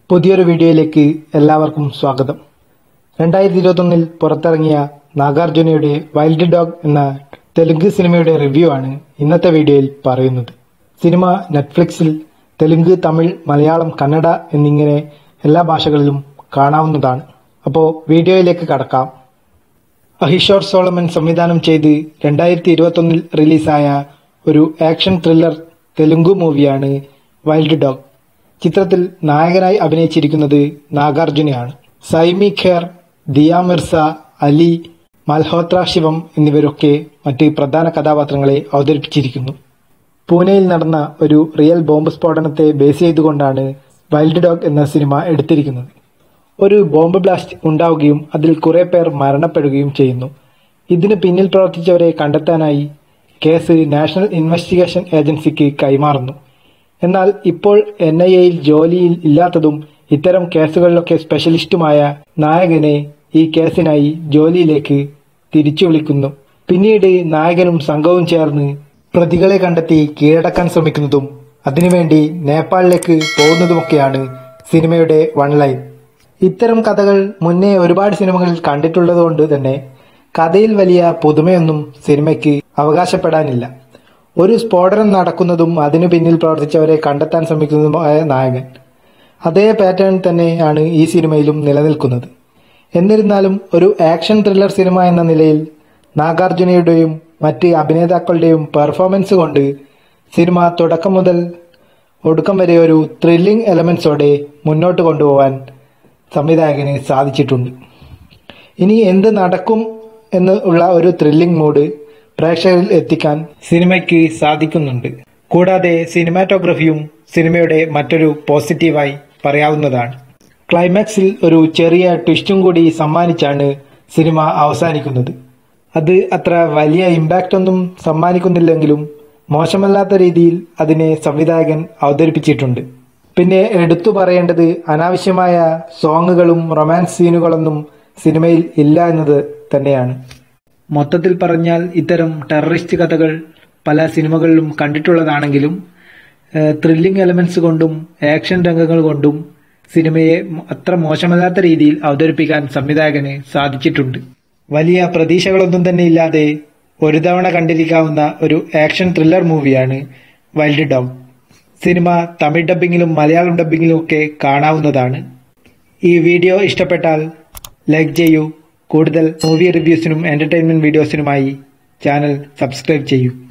പുതിയൊരു വീഡിയോയിലേക്ക് എല്ലാവർക്കും സ്വാഗതം രണ്ടായിരത്തി ഇരുപത്തൊന്നിൽ പുറത്തിറങ്ങിയ നാഗാർജുനയുടെ വൈൽഡ് ഡോഗ് എന്ന തെലുങ്ക് സിനിമയുടെ റിവ്യൂ ആണ് ഇന്നത്തെ വീഡിയോയിൽ പറയുന്നത് സിനിമ നെറ്റ്ഫ്ലിക്സിൽ തെലുങ്ക് തമിഴ് മലയാളം കന്നഡ എന്നിങ്ങനെ എല്ലാ ഭാഷകളിലും കാണാവുന്നതാണ് അപ്പോൾ വീഡിയോയിലേക്ക് കടക്കാം അഹിഷോർ സോളമൻ സംവിധാനം ചെയ്ത് രണ്ടായിരത്തി ഇരുപത്തൊന്നിൽ റിലീസായ ഒരു ആക്ഷൻ ത്രില്ലർ തെലുങ്ക് മൂവിയാണ് വൈൽഡ് ഡോഗ് ചിത്രത്തിൽ നായകനായി അഭിനയിച്ചിരിക്കുന്നത് നാഗാർജുനയാണ് സൈമി ഖേർ ദിയ മിർസ അലി മൽഹോത്ര ശിവം എന്നിവരൊക്കെ മറ്റ് പ്രധാന കഥാപാത്രങ്ങളെ അവതരിപ്പിച്ചിരിക്കുന്നു പൂനെയിൽ നടന്ന ഒരു റിയൽ ബോംബ് സ്ഫോടനത്തെ ബേസ് ചെയ്തുകൊണ്ടാണ് വൈൽഡ് ഡോഗ് എന്ന സിനിമ എടുത്തിരിക്കുന്നത് ഒരു ബോംബ് ബ്ലാസ്റ്റ് ഉണ്ടാവുകയും അതിൽ കുറെ പേർ മരണപ്പെടുകയും ചെയ്യുന്നു ഇതിന് പിന്നിൽ പ്രവർത്തിച്ചവരെ കണ്ടെത്താനായി കേസ് നാഷണൽ ഇൻവെസ്റ്റിഗേഷൻ ഏജൻസിക്ക് കൈമാറുന്നു എന്നാൽ ഇപ്പോൾ എൻ ഐ എയിൽ ജോലിയിൽ ഇല്ലാത്തതും ഇത്തരം കേസുകളിലൊക്കെ സ്പെഷ്യലിസ്റ്റുമായ നായകനെ ഈ കേസിനായി ജോലിയിലേക്ക് തിരിച്ചു വിളിക്കുന്നു പിന്നീട് നായകനും സംഘവും ചേർന്ന് പ്രതികളെ കണ്ടെത്തി കീഴടക്കാൻ ശ്രമിക്കുന്നതും അതിനുവേണ്ടി നേപ്പാളിലേക്ക് പോകുന്നതുമൊക്കെയാണ് സിനിമയുടെ വൺ ലൈൻ ഇത്തരം കഥകൾ മുന്നേ ഒരുപാട് സിനിമകളിൽ കണ്ടിട്ടുള്ളതുകൊണ്ട് തന്നെ കഥയിൽ വലിയ പുതുമയൊന്നും സിനിമയ്ക്ക് അവകാശപ്പെടാനില്ല ഒരു സ്ഫോടനം നടക്കുന്നതും അതിനു പിന്നിൽ പ്രവർത്തിച്ചവരെ കണ്ടെത്താൻ ശ്രമിക്കുന്നതുമായ നായകൻ അതേ പാറ്റേൺ തന്നെയാണ് ഈ സിനിമയിലും നിലനിൽക്കുന്നത് എന്നിരുന്നാലും ഒരു ആക്ഷൻ ത്രില്ലർ സിനിമ എന്ന നിലയിൽ നാഗാർജുനയുടെയും മറ്റ് അഭിനേതാക്കളുടെയും പെർഫോമൻസ് കൊണ്ട് സിനിമ തുടക്കം മുതൽ ഒടുക്കം വരെ ഒരു ത്രില്ലിംഗ് എലമെന്റ്സോടെ മുന്നോട്ട് കൊണ്ടുപോകാൻ സംവിധായകന് സാധിച്ചിട്ടുണ്ട് ഇനി എന്ത് നടക്കും എന്ന് ഉള്ള ഒരു ത്രില്ലിംഗ് മൂഡ് പ്രേക്ഷകരിൽ എത്തിക്കാൻ സിനിമയ്ക്ക് സാധിക്കുന്നുണ്ട് കൂടാതെ സിനിമാറ്റോഗ്രഫിയും സിനിമയുടെ മറ്റൊരു പോസിറ്റീവായി പറയാവുന്നതാണ് ക്ലൈമാക്സിൽ ഒരു ചെറിയ ട്വിസ്റ്റും കൂടി സമ്മാനിച്ചാണ് സിനിമ അവസാനിക്കുന്നത് അത് അത്ര വലിയ ഇമ്പാക്റ്റ് ഒന്നും സമ്മാനിക്കുന്നില്ലെങ്കിലും മോശമല്ലാത്ത രീതിയിൽ അതിനെ സംവിധായകൻ അവതരിപ്പിച്ചിട്ടുണ്ട് പിന്നെ എടുത്തു പറയേണ്ടത് അനാവശ്യമായ സോങ്ങുകളും റൊമാൻസ് സീനുകളൊന്നും സിനിമയിൽ ഇല്ല എന്നത് തന്നെയാണ് മൊത്തത്തിൽ പറഞ്ഞാൽ ഇത്തരം ടെററിസ്റ്റ് കഥകൾ പല സിനിമകളിലും കണ്ടിട്ടുള്ളതാണെങ്കിലും ത്രില്ലിംഗ് എലമെന്റ്സ് കൊണ്ടും ആക്ഷൻ രംഗങ്ങൾ കൊണ്ടും സിനിമയെ അത്ര മോശമല്ലാത്ത രീതിയിൽ അവതരിപ്പിക്കാൻ സംവിധായകന് സാധിച്ചിട്ടുണ്ട് വലിയ പ്രതീക്ഷകളൊന്നും തന്നെ ഇല്ലാതെ ഒരു തവണ കണ്ടിരിക്കാവുന്ന ഒരു ആക്ഷൻ ത്രില്ലർ മൂവിയാണ് വൈൽഡ് ഡോഗ് സിനിമ തമിഴ് ഡബ്ബിങ്ങിലും മലയാളം ഡബ്ബിങ്ങിലും ഒക്കെ കാണാവുന്നതാണ് ഈ വീഡിയോ ഇഷ്ടപ്പെട്ടാൽ ലൈക്ക് ചെയ്യൂ കൂടുതൽ മൂവി റിവ്യൂസിനും എന്റർടൈൻമെന്റ് വീഡിയോസിനുമായി ചാനൽ സബ്സ്ക്രൈബ് ചെയ്യൂ